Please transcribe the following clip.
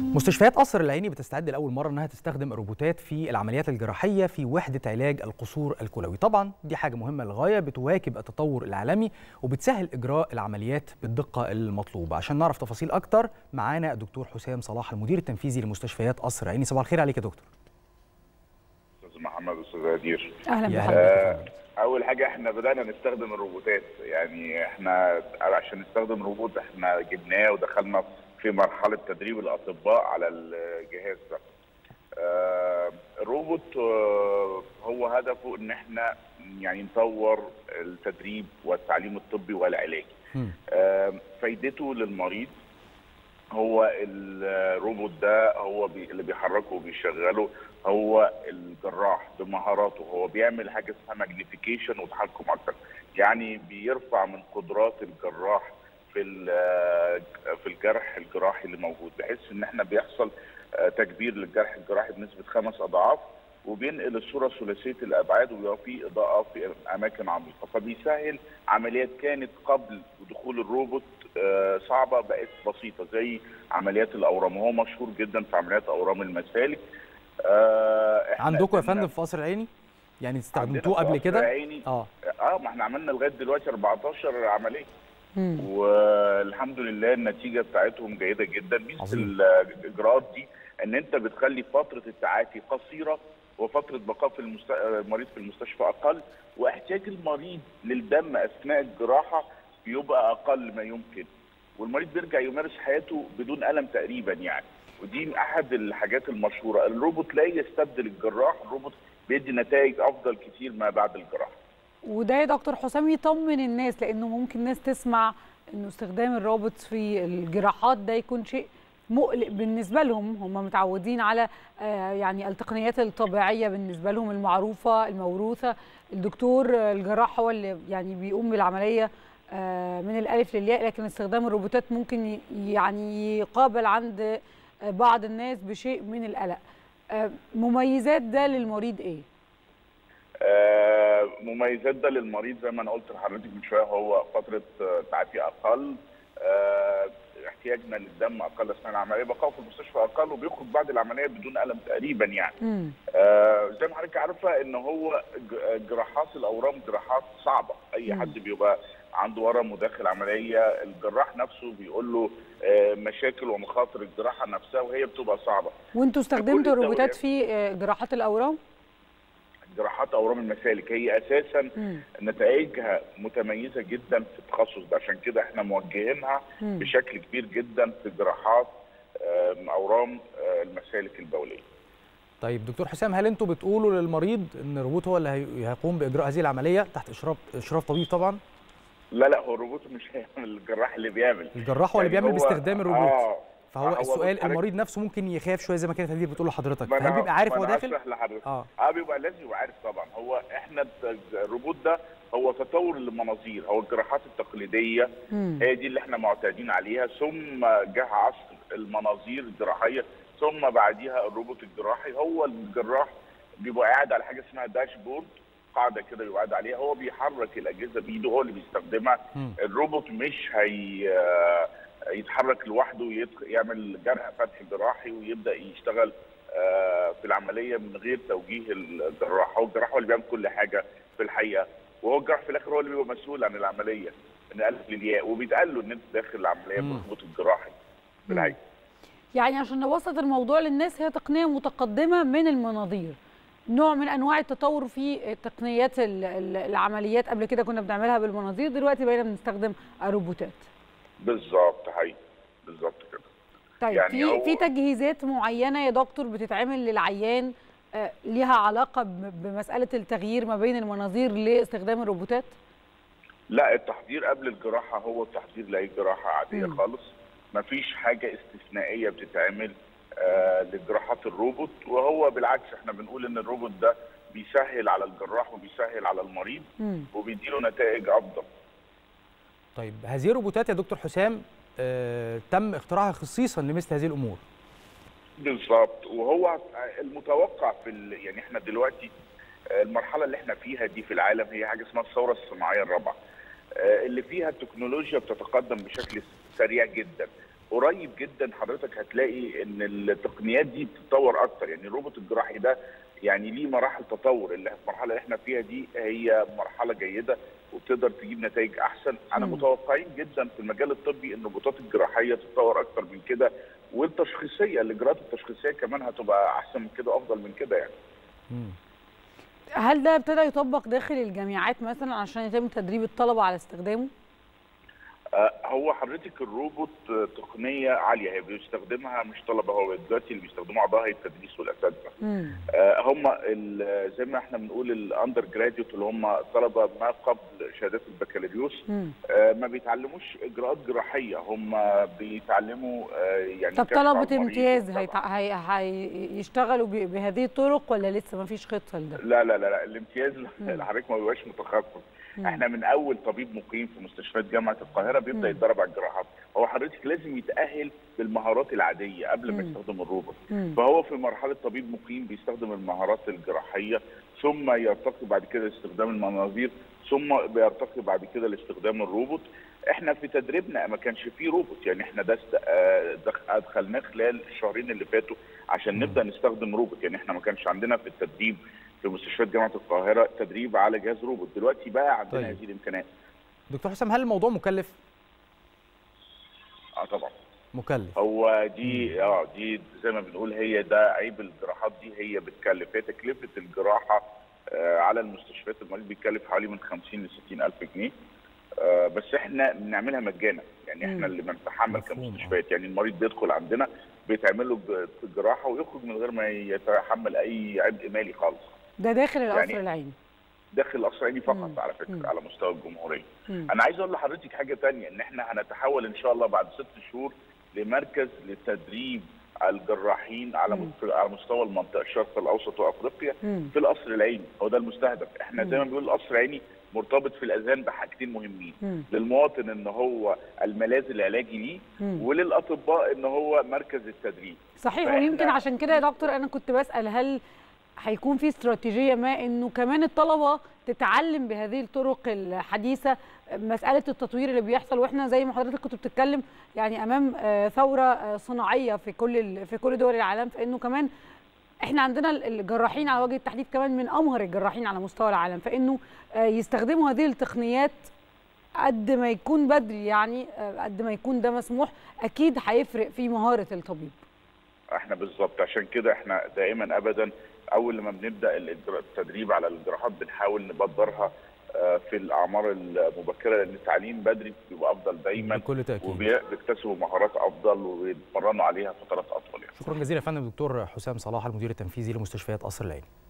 مستشفيات قصر العيني بتستعد لاول مره انها تستخدم الروبوتات في العمليات الجراحيه في وحده علاج القصور الكلوي طبعا دي حاجه مهمه للغايه بتواكب التطور العالمي وبتسهل اجراء العمليات بالدقه المطلوبه عشان نعرف تفاصيل اكتر معانا الدكتور حسام صلاح المدير التنفيذي لمستشفيات قصر العيني صباح الخير عليك يا دكتور استاذ محمد استاذ هدير اهلا يا بحضرتك هلا اول حاجه احنا بدانا نستخدم الروبوتات يعني احنا عشان نستخدم روبوت احنا جبناه ودخلنا في مرحله تدريب الاطباء على الجهاز ده آه، الروبوت آه، هو هدفه ان احنا يعني نطور التدريب والتعليم الطبي والعلاجي مم. آه، فايدته للمريض هو الروبوت ده هو بي اللي بيحركه وبيشغله هو الجراح بمهاراته هو بيعمل حاجه اسمها ماجنيفيكيشن وتحكم اكتر يعني بيرفع من قدرات الجراح في ال- في الجرح الجراحي اللي موجود بحيث ان احنا بيحصل آه، تكبير للجرح الجراحي بنسبه خمس اضعاف وبينقل الصوره ثلاثيه الابعاد وبيبقى في اضاءه في اماكن عميقه فبيسهل عمليات كانت قبل دخول الروبوت آه، صعبه بقت بسيطه زي عمليات الاورام وهو مشهور جدا في عمليات اورام المسالك آه، إحنا عندكم يا قدرنا- فندم في قصر العيني يعني عندنا استخدمتوه في قبل قصر كده العيني اه اه ما احنا عملنا لغايه دلوقتي 14 عمليه مم. والحمد لله النتيجه بتاعتهم جيده جدا ميزه عظيم. الاجراءات دي ان انت بتخلي فتره التعافي قصيره وفتره بقاء في المست... المريض في المستشفى اقل واحتياج المريض للدم اثناء الجراحه بيبقى اقل ما يمكن والمريض بيرجع يمارس حياته بدون الم تقريبا يعني ودي احد الحاجات المشهوره الروبوت لا يستبدل الجراح الروبوت بيدي نتائج افضل كتير ما بعد الجراحه وده يا دكتور حسام يطمن الناس لانه ممكن ناس تسمع انه استخدام الروبوت في الجراحات ده يكون شيء مقلق بالنسبه لهم هم متعودين على آه، يعني التقنيات الطبيعيه بالنسبه لهم المعروفه الموروثه الدكتور آه، الجراح هو اللي يعني بيقوم بالعمليه آه، من الالف للياء لكن استخدام الروبوتات ممكن ي- يعني يقابل عند آه، بعض الناس بشيء من القلق آه، مميزات ده للمريض ايه آه، مميزات ده للمريض زي ما انا قلت لحضرتك من شويه هو فتره آه، تعافي اقل آه، احتياجنا للدم اقل اثناء العمليه بقاء في المستشفى اقل وبيخرج بعد العمليه بدون الم تقريبا يعني مم. آه، زي ما حضرتك عارفه ان هو ج- جراحات الاورام جراحات صعبه اي مم. حد بيبقى عنده ورم وداخل عمليه الجراح نفسه بيقول له آه، مشاكل ومخاطر الجراحه نفسها وهي بتبقى صعبه وانتوا استخدمتوا كل الروبوتات الدوريات. في آه، جراحات الاورام؟ جراحات اورام المسالك هي اساسا مم. نتائجها متميزه جدا في التخصص ده عشان كده احنا موجهينها مم. بشكل كبير جدا في جراحات آم، اورام آه، المسالك البوليه. طيب دكتور حسام هل انتوا بتقولوا للمريض ان الروبوت هو اللي هي- هيقوم باجراء هذه العمليه تحت اشراف اشراف طبيب طبعا لا لا هو الروبوت مش هيعمل الجراح اللي بيعمل الجراح هو اللي يعني بيعمل هو- باستخدام الروبوت اه فهو هو السؤال بص حضرتك- المريض نفسه ممكن يخاف شويه زي ما كانت هدير بتقول لحضرتك ما فهل أنا- بيبقى عارف ما هو أنا داخل هشرح لحضرتك اه اه بيبقى لازم يبقى عارف طبعا هو احنا الت- الروبوت ده هو تطور للمناظير هو الجراحات التقليديه مم. هي دي اللي احنا معتادين عليها ثم جه عصر المناظير الجراحيه ثم بعديها الروبوت الجراحي هو الجراح بيبقى قاعد على حاجه اسمها داشبورد قاعده كده بيبقى قاعد عليها هو بيحرك الاجهزه بايده هو اللي بيستخدمها مم. الروبوت مش هي آه، يتحرك لوحده ويدخ- يعمل جرح فتح جراحي ويبدا يشتغل آه، في العمليه من غير توجيه الجراح هو الجراح هو اللي بيعمل كل حاجه في الحقيقه وهو الجراح في الاخر هو اللي بيبقى مسؤول عن العمليه من الف للياء وبيتقال له ان انت داخل العمليه مم. بالروبوت الجراحي في مم. الحقيقه يعني عشان نبسط الموضوع للناس هي تقنيه متقدمه من المناظير نوع من انواع التطور في تقنيات ال- ال- العمليات قبل كده كنا بنعملها بالمناظير دلوقتي بقينا بنستخدم الروبوتات بالظبط حقيقي بالظبط كده طيب يعني في هو- في تجهيزات معينه يا دكتور بتتعمل للعيان آه، ليها علاقه ب- بمساله التغيير ما بين المناظير لاستخدام الروبوتات لا التحضير قبل الجراحه هو التحضير لاي جراحه عاديه مم. خالص مفيش حاجه استثنائيه بتتعمل آه لجراحات الروبوت وهو بالعكس احنا بنقول ان الروبوت ده بيسهل على الجراح وبيسهل على المريض مم. وبيديله نتائج افضل طيب هذه الروبوتات يا دكتور حسام آه تم اختراعها خصيصا لمثل هذه الامور بالظبط وهو المتوقع في ال... يعني احنا دلوقتي آه، المرحله اللي احنا فيها دي في العالم هي حاجه اسمها الثوره الصناعيه الرابعه آه، اللي فيها التكنولوجيا بتتقدم بشكل سريع جدا قريب جدا حضرتك هتلاقي ان التقنيات دي بتتطور اكتر يعني الروبوت الجراحي ده يعني ليه مراحل تطور اللي المرحله اللي احنا فيها دي هي مرحله جيده وبتقدر تجيب نتائج احسن انا مم. متوقعين جدا في المجال الطبي ان الروبوتات الجراحيه تتطور اكتر من كده والتشخيصيه الاجراءات التشخيصيه كمان هتبقى احسن من كده افضل من كده يعني مم. هل ده ابتدى يطبق داخل الجامعات مثلا عشان يتم تدريب الطلبه على استخدامه؟ آه، هو حضرتك الروبوت آه، تقنيه عاليه هي بيستخدمها مش طلبه هو دلوقتي اللي بيستخدموها اعضاء هيئه التدريس والاساتذه مم. آه، هم ال- زي ما احنا بنقول الاندر جراديوت اللي هم طلبه ما قبل شهادات البكالوريوس مم. آه، ما بيتعلموش اجراءات جراحيه هم بيتعلموا آه، يعني طب كشف عن طلبة المريض امتياز وطبعاً. هيتع... هي... هيشتغلوا ب... بهذه الطرق ولا لسه ما فيش خطه لده؟ لا لا لا, لا. الامتياز مم. حضرتك ما بيبقاش متخصص مم. احنا من اول طبيب مقيم في مستشفيات جامعه القاهره بيبدا مم. يتدرب على الجراحات هو حضرتك لازم يتاهل بالمهارات العاديه قبل ما مم. يستخدم الروبوت مم. فهو في مرحله طبيب مقيم بيستخدم المهارات الجراحيه ثم يرتقي بعد كده لاستخدام المناظير ثم بيرتقي بعد كده لاستخدام الروبوت احنا في تدريبنا ما كانش فيه روبوت يعني احنا ده است- آه، دخ- ادخلناه خلال الشهرين اللي فاتوا عشان مم. نبدا نستخدم روبوت يعني احنا ما كانش عندنا في التدريب في مستشفيات جامعه القاهره تدريب على جهاز روبوت دلوقتي بقى عندنا طيب. هذه الامكانيات دكتور حسام هل الموضوع مكلف؟ اه طبعا مكلف هو دي اه دي زي ما بنقول هي ده عيب الجراحات دي هي بتكلف هي تكلفه الجراحه آه على المستشفيات المريض بيتكلف حوالي من 50 ل 60 الف جنيه آه بس احنا بنعملها مجانا يعني مم. احنا اللي بنتحمل مفهوم، كمستشفيات يعني المريض بيدخل عندنا بيتعمل له ج- الجراحه ويخرج من غير ما يتحمل اي عبء مالي خالص ده داخل القصر يعني- العيني داخل القصر العيني فقط مم. على فكره مم. على مستوى الجمهوريه مم. انا عايز اقول لحضرتك حاجه تانية ان احنا هنتحول ان شاء الله بعد ست شهور لمركز لتدريب الجراحين على مم. مست- على مستوى المنطقه الشرق الاوسط وافريقيا مم. في القصر العيني هو ده المستهدف احنا زي ما مم. بنقول القصر العيني مرتبط في الاذهان بحاجتين مهمين مم. للمواطن ان هو الملاذ العلاجي ليه مم. وللاطباء ان هو مركز التدريب صحيح فإحنا- ويمكن عشان كده يا دكتور انا كنت بسال هل هيكون في استراتيجيه ما انه كمان الطلبه تتعلم بهذه الطرق الحديثه مساله التطوير اللي بيحصل واحنا زي ما حضرتك كنت بتتكلم يعني امام آه، ثوره آه، صناعيه في كل ال- في كل دول العالم فانه كمان احنا عندنا ال- الجراحين على وجه التحديد كمان من امهر الجراحين على مستوى العالم فانه آه، يستخدموا هذه التقنيات قد ما يكون بدري يعني آه، قد ما يكون ده مسموح اكيد هيفرق في مهاره الطبيب احنا بالظبط عشان كده احنا دائما ابدا اول لما بنبدا الإجراء- التدريب على الجراحات بنحاول نبدرها آه، في الاعمار المبكره لان التعليم بدري بيبقى افضل دايما بكل تاكيد وبيكتسبوا مهارات افضل وبيتمرنوا عليها فترات اطول يعني. شكرا جزيلا يا فندم دكتور حسام صلاح المدير التنفيذي لمستشفيات قصر العيني